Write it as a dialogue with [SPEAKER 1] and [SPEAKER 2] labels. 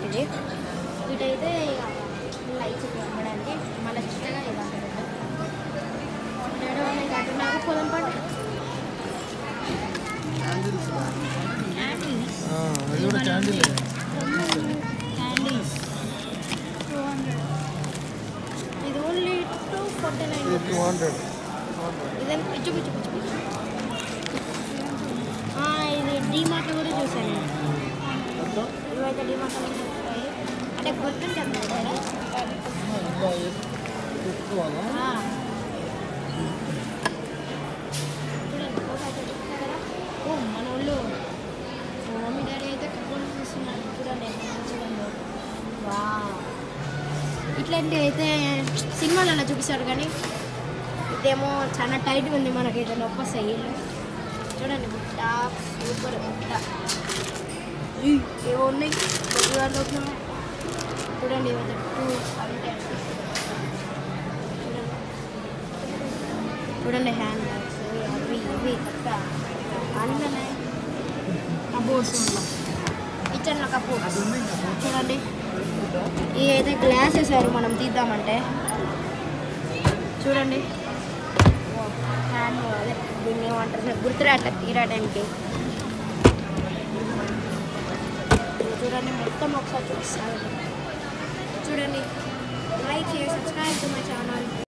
[SPEAKER 1] ఇది వీటైతే ఇక లైట్స్ అమ్మడానికి మళ్ళీ చిన్నగా ఇలా నేను వాళ్ళకి అటు నాకు పొలం పంట క్యాండీస్
[SPEAKER 2] అది కూడా క్యాండిల్
[SPEAKER 1] క్యాండీస్ టూ హండ్రెడ్ ఇది ఓన్లీ టూ ఫార్టీ నైన్
[SPEAKER 2] ఇది టూ హండ్రెడ్
[SPEAKER 1] ఇదేం పిచ్చు పిచ్చు పిచ్చు పిచ్చు ఆ, ఇది డీమార్ట్ కూడా చూసాను నేను ఇవైతే డీమార్ట్ ఉంటాయి అంటే గుర్తుంటాను కదా
[SPEAKER 2] పెట్టుకోవాలా
[SPEAKER 1] ఆ. చూడండి ఫోటో అయితే చూస్తున్నారు కదా ఓ మన ఊళ్ళో మా మమ్మీ డాడీ అయితే కప్పులు చూస్తున్నారు చూడండి చూడండి వా ఇట్లాంటివి అయితే సినిమాలలో చూపిస్తారు కానీ ఇదేమో చాలా టైట్గా ఉంది మనకైతే నొప్పి వస్తాయి ఇల్లు చూడండి బుట్ట సూపర్ బుట్ట ఈ, ఏవో ఉన్నాయి కొద్ది వాళ్ళు వచ్చినాయి. చూడండి ఇవైతే టూ అంటే చూడండి చూడండి హ్యాండ్ బ్యాగ్స్ అవి ఇవి కట్ట అన్నీ ఉన్నాయి కబోర్డ్స్ ఉన్నాయి కిచెన్లో కబోర్డ్స్ చూడండి ఇవి అయితే గ్లాస్ వేసారు మనం తీద్దామంటే చూడండి హ్యాండ్ అదే దీన్ని ఏమంటారు గుర్తురాట తీరడానికి చూడండి మొత్తం ఒకసారి చూపిస్తాను చూడండి లైక్ చేసి సబ్స్క్రైబ్ టు మై ఛానల్